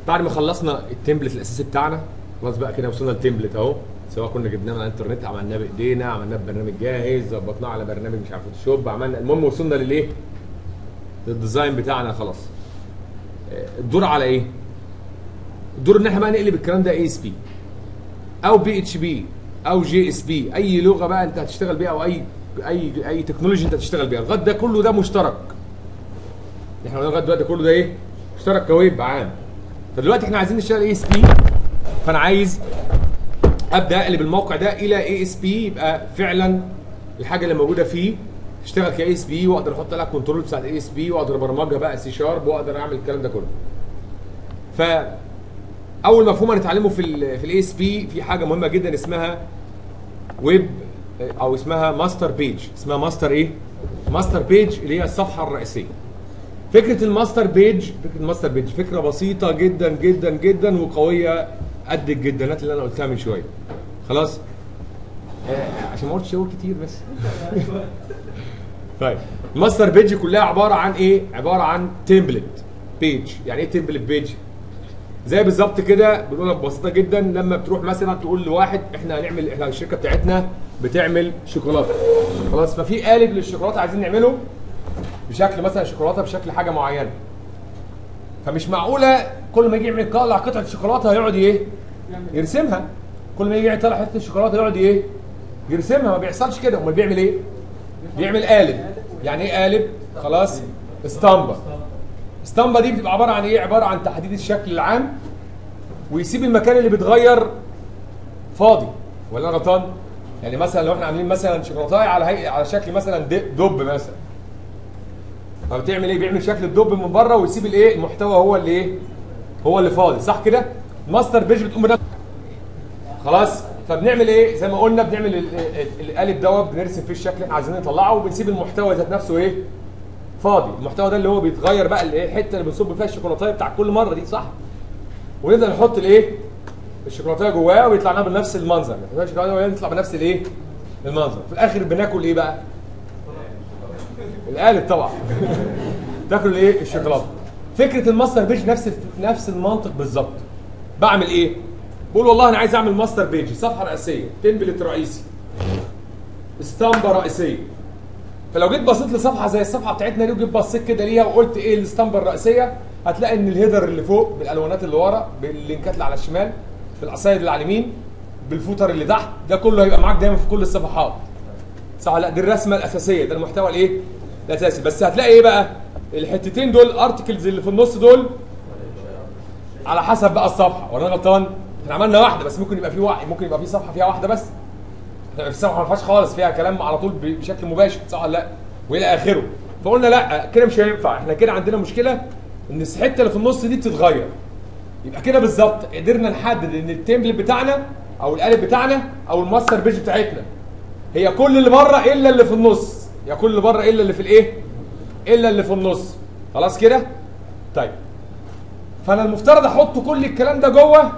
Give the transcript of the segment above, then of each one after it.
بعد ما خلصنا التمبلت الاساسي بتاعنا خلاص بقى كده وصلنا للتمبلت اهو سواء كنا جبناه من على الانترنت عملناه بايدينا عملناه ببرنامج جاهز ظبطناه على برنامج مش عارف فوتوشوب عملنا المهم وصلنا للايه؟ للديزاين بتاعنا خلاص آه، الدور على ايه؟ الدور ان احنا بقى نقلب الكلام ده اي اس بي او بي اتش بي او جي اس بي اي لغه بقى انت هتشتغل بيها او اي اي اي تكنولوجي انت هتشتغل بيها لغايه ده كله ده مشترك احنا قلنا لغايه دلوقتي كله ده ايه؟ مشترك كويب عام فدلوقتي احنا عايزين نشتغل اي اس بي فانا عايز ابدا اقلب الموقع ده الى اي اس بي يبقى فعلا الحاجه اللي موجوده فيه تشتغل كاي اس بي واقدر احط لها كنترول بتاعت اي اس بي واقدر ابرمجها بقى سي شارب واقدر اعمل الكلام ده كله. ف اول مفهوم هنتعلمه في ال في الاي اس بي في حاجه مهمه جدا اسمها ويب او اسمها ماستر بيج اسمها ماستر ايه؟ ماستر بيج اللي هي الصفحه الرئيسيه. فكره الماستر بيج فكره الماستر بيج فكره بسيطه جدا جدا جدا وقويه قد الجدانات اللي انا قلتها من شويه. خلاص؟ آه، عشان ما قلتش اقول كتير بس. طيب الماستر بيج كلها عباره عن ايه؟ عباره عن تمبلت بيج، يعني ايه تمبلت بيج؟ زي بالظبط كده بنقولها ببساطه جدا لما بتروح مثلا تقول لواحد احنا هنعمل احنا الشركه بتاعتنا بتعمل شوكولاته خلاص ففي قالب للشوكولاته عايزين نعمله بشكل مثلا شوكولاته بشكل حاجه معينه فمش معقوله كل ما يجي يعمل يطلع قطعه شوكولاته هيقعد ايه؟ يرسمها كل ما يجي يطلع حته شوكولاته يقعد ايه؟ يرسمها ما بيحصلش كده امال بيعمل ايه؟ بيعمل قالب يعني ايه قالب؟ خلاص اسطمبه اسطمبه دي بتبقى عباره عن ايه؟ عباره عن تحديد الشكل العام ويسيب المكان اللي بيتغير فاضي ولا انا غلطان؟ يعني مثلا لو احنا عاملين مثلا شوكولاتايه على هيئه على شكل مثلا د- دب مثلا فبتعمل ايه؟ بيعمل شكل الدب من بره ويسيب الايه؟ المحتوى هو اللي ايه؟ هو اللي فاضي صح كده؟ ماستر بيج بتقوم بنفس خلاص فبنعمل ايه زي ما قلنا بنعمل ال- ال- القالب دوت بنرسم فيه الشكل اللي احنا عايزين نطلعه وبنسيب المحتوى ذات نفسه ايه فاضي المحتوى ده اللي هو بيتغير بقى اللي هي الحته اللي بنصب فيها الشوكولاته بتاع كل مره دي صح ونبدا نحط الايه الشوكولاته جواها ويطلع لنا بنفس المنظر الشوكولاته جواها يطلع بنفس الايه المنظر في الاخر بناكل ايه بقى القالب طبعا تاكل ايه الشوكولاته فكره الماستر بيج نفس نفس المنطق بالظبط بعمل ايه بقول والله انا عايز اعمل ماستر بيج صفحه رئيسيه تمبلت رئيسي اسطمبه رئيسيه فلو جيت بصيت لصفحه زي الصفحه بتاعتنا دي وجيت بصيت كده ليها وقلت ايه الاسطمبه الرئيسيه هتلاقي ان الهيدر اللي فوق بالالوانات اللي ورا باللينكات اللي على الشمال بالقصايد اللي على اليمين بالفوتر اللي تحت ده كله هيبقى معاك دايما في كل الصفحات صح لا دي الرسمه الاساسيه ده المحتوى الايه الاساسي بس هتلاقي ايه بقى الحتتين دول الارتكلز اللي في النص دول على حسب بقى الصفحه ولا انا غلطان احنا عملنا واحده بس ممكن يبقى في واحد ممكن يبقى في صفحه فيها واحده بس في الصفحه ما فيهاش خالص فيها كلام على طول ب- بشكل مباشر صح ولا لا والى اخره فقلنا لا كده مش هينفع احنا كده عندنا مشكله ان الحته اللي في النص دي بتتغير يبقى كده بالظبط قدرنا نحدد ان التمبلت بتاعنا او القالب بتاعنا او الماستر بيج بتاعتنا هي كل اللي بره الا اللي في النص هي كل اللي بره الا اللي في الايه الا اللي في النص خلاص كده طيب فانا المفترض احط كل الكلام ده جوه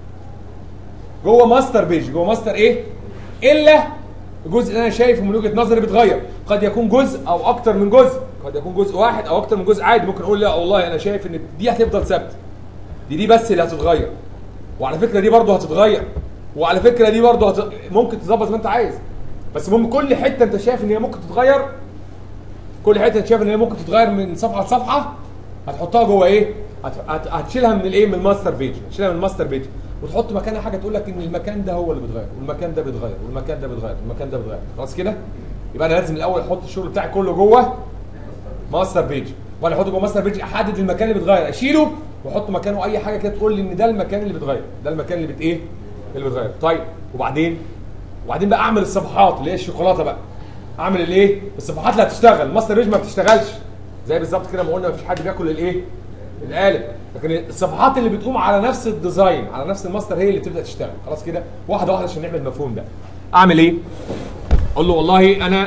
جوه ماستر بيج جوه ماستر ايه الا الجزء اللي انا شايفه من وجهه نظري بيتغير قد يكون جزء او اكتر من جزء قد يكون جزء واحد او اكتر من جزء عادي ممكن اقول لا والله انا شايف ان دي هتفضل ثابته دي دي بس اللي هتتغير وعلى فكره دي برضه هتتغير وعلى فكره دي برضه هت... ممكن تظبط زي ما انت عايز بس المهم كل حته انت شايف ان هي ممكن تتغير كل حته انت شايف ان هي ممكن تتغير من صفحه لصفحه هتحطها جوه ايه هت... هت... هتشيلها من الايه من الماستر بيج هتشيلها من الماستر بيج وتحط مكانها حاجه تقول لك ان المكان ده هو اللي بيتغير والمكان ده بيتغير والمكان ده بيتغير والمكان ده بيتغير خلاص كده يبقى انا لازم الاول احط الشغل بتاعي كله جوه ماستر بيج وانا احطه جوه ماستر بيج احدد المكان اللي بيتغير اشيله واحط مكانه اي حاجه كده تقول لي ان ده المكان اللي بيتغير ده المكان اللي بت ايه اللي بيتغير طيب وبعدين وبعدين بقى اعمل الصفحات اللي هي الشوكولاته بقى اعمل الايه الصفحات اللي هتشتغل ماستر بيج ما بتشتغلش زي بالظبط كده ما قلنا مفيش حد بياكل الايه القالب لكن الصفحات اللي بتقوم على نفس الديزاين على نفس الماستر هي اللي بتبدا تشتغل خلاص كده واحده واحده عشان نعمل المفهوم ده اعمل ايه اقول له والله انا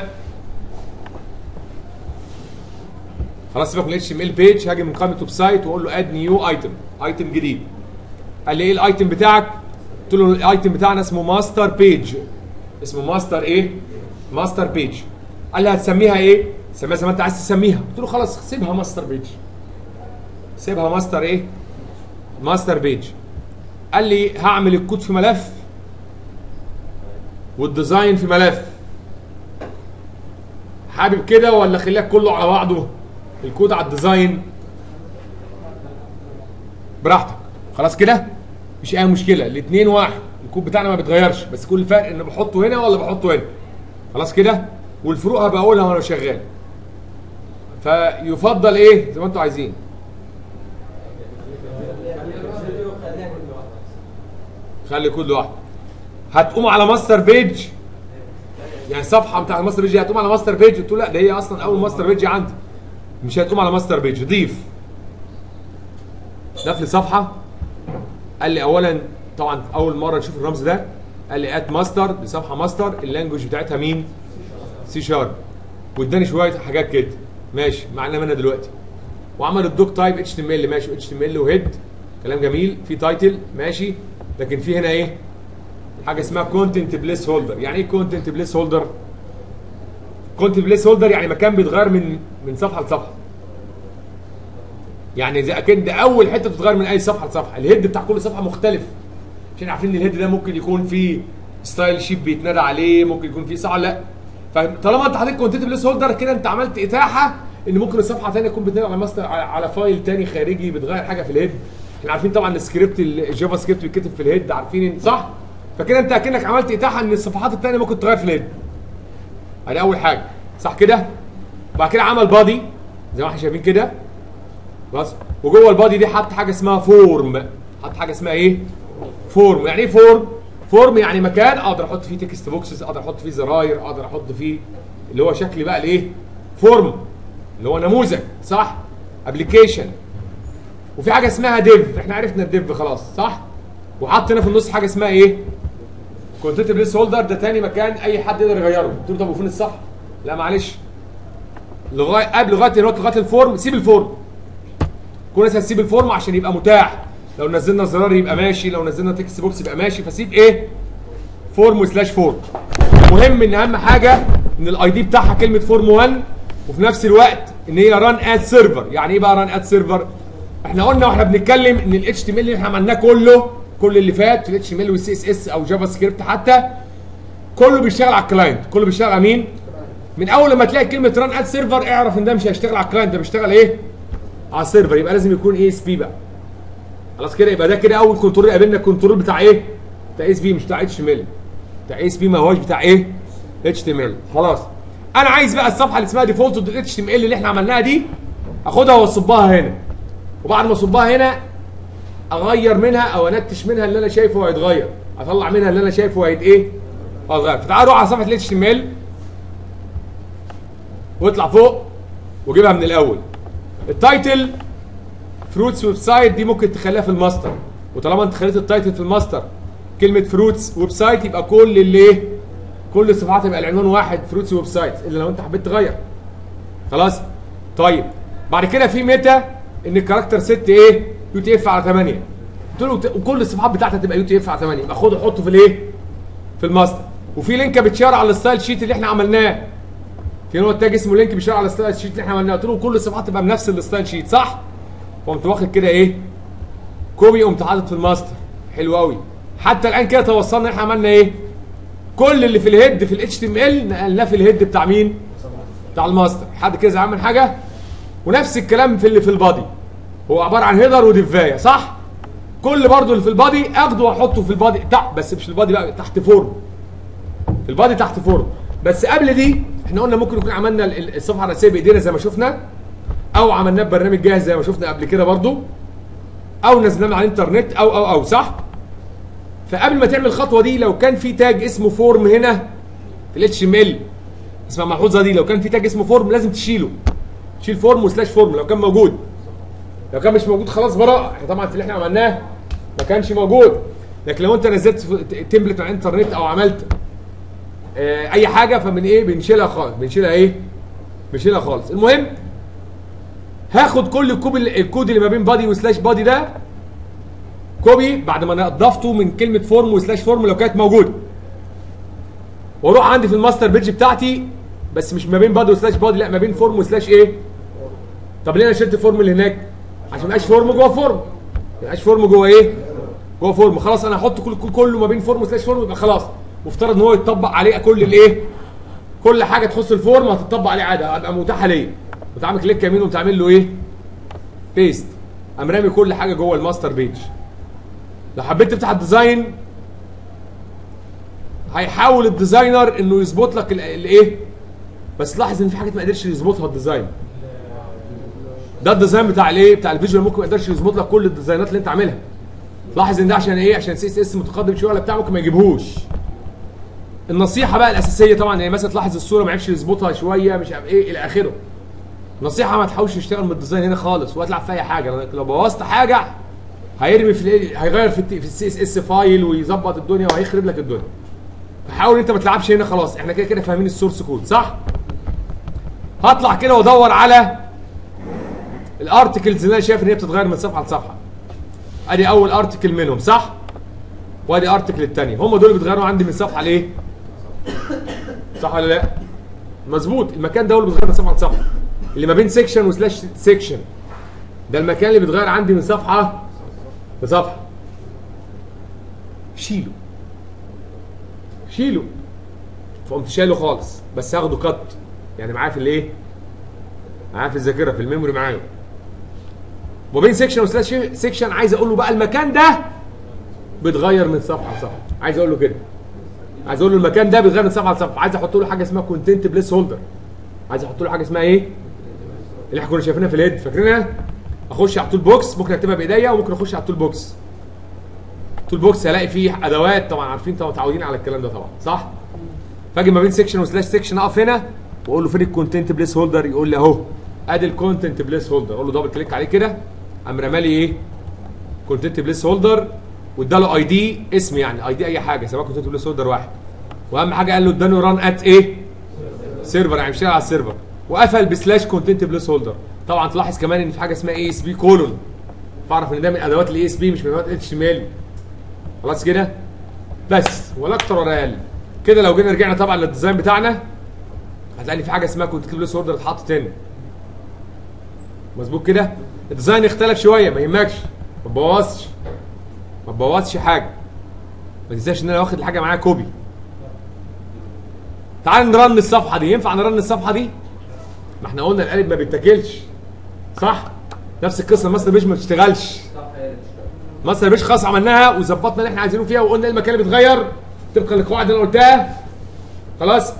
خلاص سيبك من اتش ام ال بيج هاجي من قائمه ويب سايت واقول له اد نيو ايتم ايتم جديد قال لي ايه الايتم بتاعك قلت له الايتم بتاعنا اسمه ماستر بيج اسمه ماستر ايه ماستر بيج قال لي هتسميها ايه سميها زي ما انت عايز تسميها قلت له خلاص سيبها ماستر بيج سيبها ماستر ايه ماستر بيج قال لي هعمل الكود في ملف والديزاين في ملف حابب كده ولا خليك كله على بعضه الكود على الديزاين براحتك خلاص كده مفيش اي مشكله الاثنين واحد الكود بتاعنا ما بيتغيرش بس كل الفرق ان بحطه هنا ولا بحطه هنا خلاص كده والفروق هبقى اقولها وانا شغال فيفضل ايه زي ما انتوا عايزين خلي كود لوحده هتقوم على ماستر بيج يعني الصفحه بتاع الماستر بيج دي هتقوم على ماستر بيج قلت له لا ده هي اصلا اول ماستر بيج عندي مش هتقوم على ماستر بيج ضيف ضاف لي صفحه قال لي اولا طبعا اول مره نشوف الرمز ده قال لي ات ماستر دي صفحه ماستر اللانجوج بتاعتها مين؟ سي شارب واداني شويه حاجات كده ماشي معنا منها دلوقتي وعمل الدوك تايب اتش تي ام ال ماشي اتش تي ام ال وهيد كلام جميل في تايتل ماشي لكن في هنا ايه؟ حاجه اسمها كونتنت بليس هولدر يعني ايه كونتنت بليس هولدر؟ كونتنت بليس هولدر يعني مكان بيتغير من من صفحه لصفحه يعني زي اكيد ده اول حته بتتغير من اي صفحه لصفحه الهيد بتاع كل صفحه مختلف عشان عارفين ان الهيد ده ممكن يكون فيه ستايل شيب بيتنادى عليه ممكن يكون فيه صح لا فطالما انت حطيت كونتنت بليس هولدر كده انت عملت اتاحه ان ممكن الصفحه ثانيه تكون بتنادى على ماستر على, على فايل ثاني خارجي بتغير حاجه في الهيد احنا عارفين طبعا السكريبت الجافا سكريبت بيتكتب في الهيد عارفين صح فكده انت اكنك عملت اتاحه ان الصفحات الثانيه ممكن تغير في الهيد ادي اول حاجه صح كده بعد كده عمل بادي زي ما احنا شايفين كده خلاص وجوه البادي دي حط حاجه اسمها فورم حط حاجه اسمها ايه فورم يعني ايه فورم فورم يعني مكان اقدر احط فيه تكست بوكسز اقدر احط فيه زراير اقدر احط فيه اللي هو شكل بقى الايه فورم اللي هو نموذج صح ابلكيشن وفي حاجه اسمها ديف احنا عرفنا الديف خلاص صح وحط هنا في النص حاجه اسمها ايه كونتنت بليس هولدر ده تاني مكان اي حد يقدر يغيره قلت له طب وفين الصح لا معلش لغايه قبل لغايه دلوقتي لغايه الفورم سيب الفورم كل الناس هتسيب الفورم عشان يبقى متاح لو نزلنا زرار يبقى ماشي لو نزلنا تكست بوكس يبقى ماشي فسيب ايه فورم سلاش فورم مهم ان اهم حاجه ان الاي دي بتاعها كلمه فورم 1 وفي نفس الوقت ان هي ران اد سيرفر يعني ايه بقى ران اد سيرفر احنا قلنا واحنا بنتكلم ان الاتش تي ام ال اللي احنا عملناه كله كل اللي فات في الاتش تي ام ال والسي اس اس او جافا سكريبت حتى كله بيشتغل على الكلاينت كله بيشتغل على مين من اول لما تلاقي كلمه ران اد سيرفر اعرف ان ده مش هيشتغل على الكلاينت ده بيشتغل ايه على السيرفر يبقى لازم يكون اي اس بي بقى خلاص كده يبقى ده كده اول كنترول قابلنا الكنترول بتاع ايه بتاع اس بي مش بتاع اتش ام ال بتاع اس بي ما هوش بتاع ايه اتش تي ام ال خلاص انا عايز بقى الصفحه اللي اسمها ديفولت دوت اتش تي ام ال اللي احنا عملناها دي اخدها واصبها هنا وبعد ما اصبها هنا اغير منها او انتش منها اللي انا شايفه هيتغير اطلع منها اللي انا شايفه هيت ايه هيتغير فتعالوا روح على صفحه الاتش تي ام ال واطلع فوق وجيبها من الاول التايتل فروتس ويب سايت دي ممكن تخليها في الماستر وطالما انت خليت التايتل في الماستر كلمه فروتس ويب سايت يبقى كل اللي ايه كل الصفحات يبقى العنوان واحد فروتس ويب سايت الا لو انت حبيت تغير خلاص طيب بعد كده في ميتا ان الكاركتر ست ايه يو تي اف على 8 قلت له وكل الصفحات بتاعتها تبقى يو تي اف على 8 يبقى خده حطه في الايه في الماستر وفي لينك بتشار على الستايل شيت اللي احنا عملناه في نوع تاج اسمه لينك بيشار على الستايل شيت اللي احنا عملناه قلت له كل الصفحات تبقى بنفس الستايل شيت صح قمت واخد كده ايه كوبي قمت حاطط في الماستر حلو قوي حتى الان كده توصلنا احنا عملنا ايه كل اللي في الهيد في الاتش تي ام ال نقلناه في الهيد بتاع مين بتاع الماستر حد كده زعلان من حاجه ونفس الكلام في اللي في البادي هو عباره عن هيدر ودفايه صح كل برضو اللي في البادي اخده واحطه في البادي تحت بس مش في البادي بقى تحت فورم في البادي تحت فورم بس قبل دي احنا قلنا ممكن نكون عملنا ال- الصفحه الرئيسيه بايدينا زي ما شفنا او عملناه ببرنامج جاهز زي ما شفنا قبل كده برضو او نزلناه على الانترنت او او او صح فقبل ما تعمل الخطوه دي لو كان في تاج اسمه فورم هنا في الاتش ام ال اسمع الملحوظه دي لو كان في تاج اسمه فورم لازم تشيله تشيل فورم وسلاش فورم لو كان موجود لو كان مش موجود خلاص براءه احنا طبعا في اللي احنا عملناه ما كانش موجود لكن لو انت نزلت في- تمبلت على الانترنت او عملت اه اي حاجه فمن ايه بنشيلها خالص بنشيلها ايه بنشيلها خالص المهم هاخد كل الكوب الكود اللي ما بين بادي وسلاش بادي ده كوبي بعد ما انا اضفته من كلمه فورم وسلاش فورم لو كانت موجوده واروح عندي في الماستر بيج بتاعتي بس مش ما بين بادي وسلاش بادي لا ما بين فورم وسلاش ايه طب ليه انا شلت فورم اللي هناك عشان ما يبقاش فورم جوه فورم يبقاش فورم جوه ايه جوه فورم خلاص انا هحط كل كل- كله ما بين فورم وسلاش فورم يبقى خلاص مفترض ان هو يتطبق عليه كل الايه كل حاجه تخص الفورم هتطبق عليه عادي هتبقى متاحه ليا وتعمل كليك يمين وتعمل له ايه بيست قام رامي كل حاجه جوه الماستر بيج لو حبيت تفتح الديزاين هيحاول الديزاينر انه يظبط لك ال- الايه بس لاحظ ان في حاجات ما قدرش يظبطها الديزاين ده الديزاين بتاع الايه بتاع الفيجوال ممكن ما يقدرش يظبط لك كل الديزاينات اللي انت عاملها لاحظ ان ده عشان ايه عشان سي اس اس متقدم شويه ولا بتاع ممكن ما يجيبهوش النصيحه بقى الاساسيه طبعا يعني مثلا تلاحظ الصوره ما عرفش يظبطها شويه مش عارف ايه الى اخره نصيحه ما تحاولش تشتغل من الديزاين هنا خالص ولا تلعب في اي حاجه لأنك لو بوظت حاجه هيرمي في ال- هيغير في الت- في السي اس اس فايل ويظبط الدنيا وهيخرب لك الدنيا فحاول انت ما تلعبش هنا خلاص احنا كده كده فاهمين السورس كود صح هطلع كده وادور على الارتكلز اللي انا شايف ان هي بتتغير من صفحه لصفحه ادي اول ارتكل منهم صح وادي ارتكل الثانيه هم دول اللي بيتغيروا عندي من صفحه لايه صح ولا لا مظبوط المكان ده هو اللي بيتغير من صفحه لصفحه اللي ما بين سيكشن وسلاش سيكشن ده المكان اللي بيتغير عندي من صفحه لصفحه شيله شيله فقمت شايله خالص بس هاخده كت يعني معايا في الايه معايا في الذاكره في الميموري معايا وبين سيكشن وسلاش سيكشن عايز اقول له بقى المكان ده بيتغير من صفحه لصفحه عايز اقول له كده عايز اقول له المكان ده بيتغير من صفحه لصفحه عايز احط له حاجه اسمها كونتنت بليس هولدر عايز احط له حاجه اسمها ايه اللي احنا كنا شايفينها في الهيد فاكرينها اخش على التول بوكس ممكن اكتبها بايديا وممكن اخش على التول بوكس التول بوكس هلاقي فيه ادوات طبعا عارفين طبعا متعودين على الكلام ده طبعا صح فاجي ما بين سيكشن وسلاش سيكشن اقف هنا واقول له فين الكونتنت بليس هولدر يقول لي اهو ادي الكونتنت بليس هولدر اقول له دبل كليك عليه كده قام رمالي ايه كونتنت بليس هولدر واداله اي دي اسم يعني اي دي اي حاجه سواء كونتنت بليس هولدر واحد واهم حاجه قال له اداني ران ات ايه سيرفر يعني مش على السيرفر وقفل بسلاش كونتنت بليس هولدر طبعا تلاحظ كمان ان في حاجه اسمها اي اس بي كولون فاعرف ان ده من ادوات الاي اس بي مش من ادوات اتش ام ال خلاص كده بس ولا اكتر ولا اقل كده لو جينا رجعنا طبعا للديزاين بتاعنا هتلاقي إن في حاجه اسمها كونتنت بليس هولدر اتحط تاني مظبوط كده الديزاين اختلف شويه ما يهمكش ما تبوظش ما تبوظش حاجه ما تنساش ان انا واخد الحاجه معايا كوبي تعال نرن الصفحه دي ينفع نرن الصفحه دي ما احنا قلنا القالب ما بيتاكلش صح نفس القصه ماستر بيج ما بتشتغلش ماستر بيج خلاص عملناها وظبطنا اللي احنا عايزينه فيها وقلنا ايه المكان اللي بيتغير طبقا للقواعد اللي انا قلتها خلاص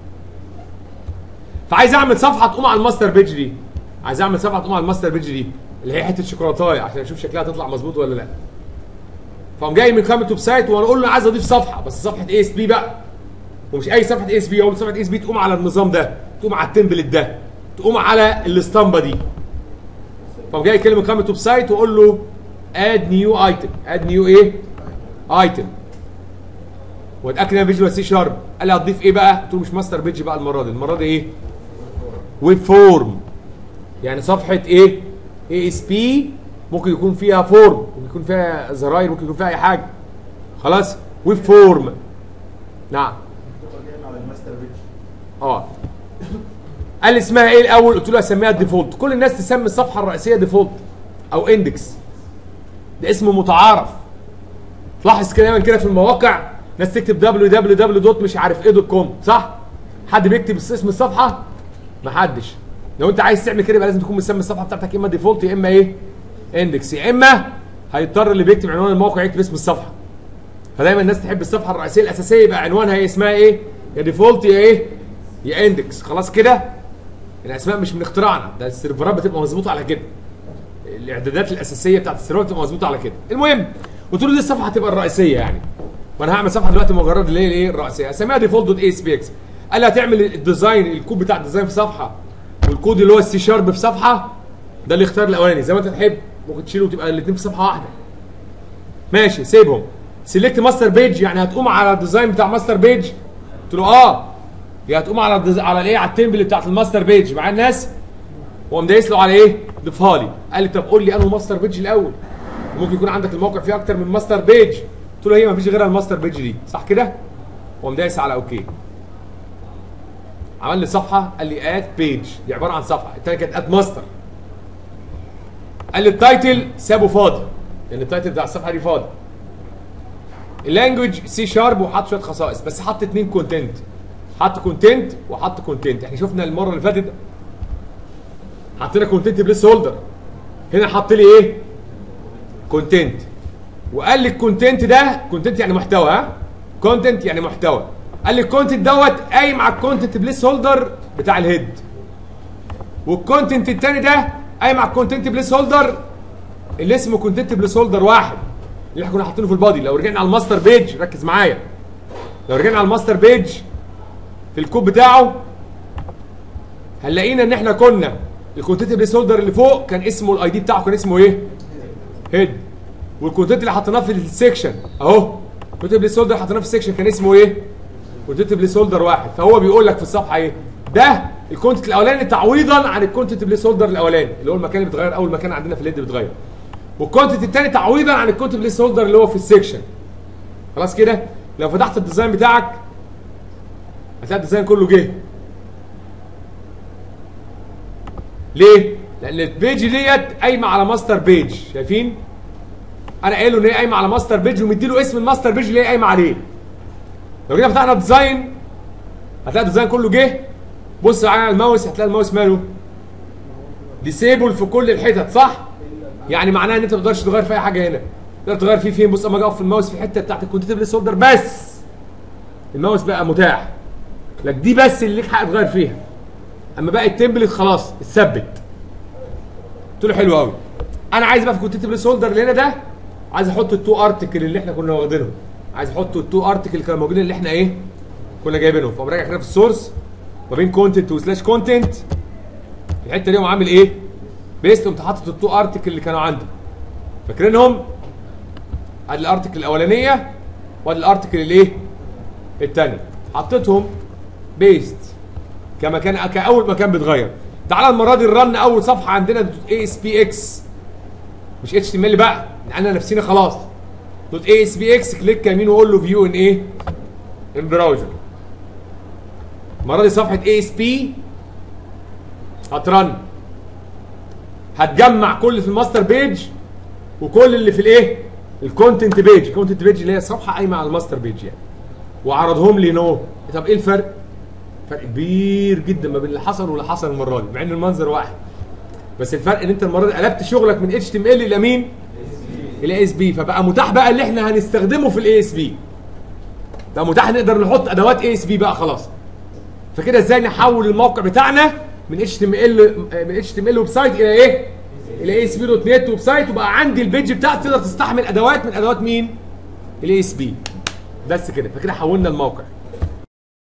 فعايز اعمل صفحه تقوم على الماستر بيج دي عايز اعمل صفحه تقوم على الماستر بيج دي اللي هي حته شوكولاتايه عشان اشوف شكلها تطلع مظبوط ولا لا فقام جاي من قائمه ويب سايت وانا اقول له عايز اضيف صفحه بس صفحه اي اس بي بقى ومش اي صفحه اي اس بي اقول صفحه اي اس بي تقوم على النظام ده تقوم على التمبلت ده تقوم على الاسطمبه دي فقام جاي يكلم قائمه ويب سايت واقول له اد نيو ايتم اد نيو ايه ايتم واتاكد ان فيجوال سي شارب قال لي هتضيف ايه بقى قلت له مش ماستر بيج بقى المره دي المره دي ايه ويب فورم يعني صفحه ايه اي اس بي ممكن يكون فيها فورم ممكن يكون فيها زراير ممكن يكون فيها اي حاجه خلاص ويب فورم نعم على الماستر بيج اه قال لي اسمها ايه الاول قلت له اسميها ديفولت كل الناس تسمي الصفحه الرئيسيه ديفولت او اندكس ده اسم متعارف تلاحظ كده دايما كده في المواقع ناس تكتب www دوت مش عارف ايه دوت كوم صح حد بيكتب اسم الصفحه محدش لو انت عايز تعمل كده يبقى لازم تكون مسمي الصفحه بتاعتك يا اما ديفولت يا اما ايه اندكس يا اما هيضطر اللي بيكتب عنوان الموقع يكتب اسم الصفحه فدايما الناس تحب الصفحه الرئيسيه الاساسيه يبقى عنوانها ايه اسمها ايه يا ديفولت يا ايه يا اندكس خلاص كده الاسماء مش من اختراعنا ده السيرفرات بتبقى مظبوطه على كده الاعدادات الاساسيه بتاعت السيرفرات بتبقى مظبوطه على كده المهم قلت له دي الصفحه هتبقى الرئيسيه يعني وانا هعمل صفحه دلوقتي مجرد اللي هي الايه الرئيسيه اسميها ديفولت دوت اي اس بي اكس قال لي هتعمل الديزاين الكود بتاع الديزاين في صفحه والكود اللي هو السي شارب في صفحه ده الاختيار الاولاني زي ما انت تحب ممكن تشيله وتبقى الاثنين في صفحه واحده ماشي سيبهم سيلكت ماستر بيج يعني هتقوم على الديزاين بتاع ماستر بيج قلت له اه يا هتقوم على الديز... على الايه على التمبل بتاعت الماستر بيج مع الناس وقام دايس له على ايه ضيفها لي قال لي طب قول لي انه ماستر بيج الاول ممكن يكون عندك الموقع فيه اكتر من ماستر بيج قلت له هي ما فيش غيرها الماستر بيج دي صح كده وقام دايس على اوكي عمل لي صفحه قال لي اد بيج دي عباره عن صفحه الثانيه كانت اد ماستر قال لي التايتل سابه فاضي لان التايتل بتاع الصفحه دي فاضي اللانجوج سي شارب وحط شويه خصائص بس حط اتنين كونتنت حط كونتنت وحط كونتنت احنا شفنا المره اللي فاتت حطينا كونتنت بليس هولدر هنا حط لي ايه كونتنت وقال لي الكونتنت ده كونتنت يعني محتوى ها كونتنت يعني محتوى قال لي الكونتنت دوت قايم على الكونتنت بليس هولدر بتاع الهيد والكونتنت التاني ده قايم على الكونتنت بليس هولدر اللي اسمه كونتنت بليس هولدر واحد اللي احنا كنا حاطينه في البادي لو رجعنا على الماستر بيج ركز معايا لو رجعنا على الماستر بيج في الكود بتاعه هنلاقينا ان احنا كنا الكونتنت بليس هولدر اللي فوق كان اسمه الاي دي بتاعه كان اسمه ايه؟ هيد والكونتنت اللي حطيناه في السكشن اهو الكونتنت بليس هولدر حطيناه في السكشن كان اسمه ايه؟ كونتنت بليس هولدر واحد فهو بيقول لك في الصفحه ايه؟ ده الكونتنت الاولاني تعويضا عن الكونتنت بليس هولدر الاولاني اللي هو المكان اللي بيتغير اول مكان عندنا في الهيد بيتغير والكونتنت الثاني تعويضا عن الكونتنت بليس هولدر اللي هو في السكشن خلاص كده لو فتحت الديزاين بتاعك هتلاقي الديزاين كله جه ليه؟ لان البيج ديت قايمه على ماستر بيج شايفين؟ انا قايل له ان هي قايمه على ماستر بيج ومديله اسم الماستر بيج اللي هي قايمه عليه لو جينا فتحنا الديزاين هتلاقي الديزاين كله جه بص معايا على الماوس هتلاقي الماوس ماله ديسيبل في كل الحتت صح؟ يعني معناها ان انت ما تقدرش تغير في اي حاجه هنا تقدر تغير فيه فين بص اما اجي اقف في الماوس في الحته بتاعت الكونتنت بليس هولدر بس الماوس بقى متاح لك دي بس اللي ليك حق تغير فيها اما بقى التمبلت خلاص اتثبت قلت له حلو قوي انا عايز بقى في الكونتنت بليس هولدر اللي هنا ده عايز احط التو ارتكل اللي احنا كنا واخدينهم عايز احط التو ارتكل اللي كانوا موجودين اللي احنا ايه كنا جايبينهم فقوم راجع كده في السورس ما بين كونتنت وسلاش كونتنت الحته دي قوم عامل ايه بيست قمت حاطط التو ارتكل اللي كانوا عندي فاكرينهم ادي الارتكل الاولانيه وادي الارتكل الايه الثانيه حطيتهم بيست كمكان كاول مكان بيتغير تعالى المره دي الرن اول صفحه عندنا دوت اي اس بي اكس مش اتش تي ام ال بقى احنا نفسينا خلاص دوت اي اس بي اكس كليك يمين وقول له فيو ان ايه ان براوزر المره دي صفحه اي اس بي هترن هتجمع كل في الماستر بيج وكل اللي في الايه الكونتنت بيج الكونتنت بيج اللي هي صفحه قايمه على الماستر بيج يعني وعرضهم لي نو طب ايه الفرق فرق كبير جدا ما بين اللي حصل واللي حصل المره دي مع ان المنظر واحد بس الفرق ان انت المره دي قلبت شغلك من اتش تي ام ال الى مين الى اس بي فبقى متاح بقى اللي احنا هنستخدمه في الاي اس بي بقى متاح نقدر نحط ادوات اي اس بي بقى خلاص فكده ازاي نحول الموقع بتاعنا من اتش تي ام ال من اتش تي ام ال ويب سايت الى ايه الى اي اس بي دوت نت ويب سايت وبقى عندي البيج بتاعتي تقدر تستحمل ادوات من ادوات مين الاي اس بي بس كده فكده حولنا الموقع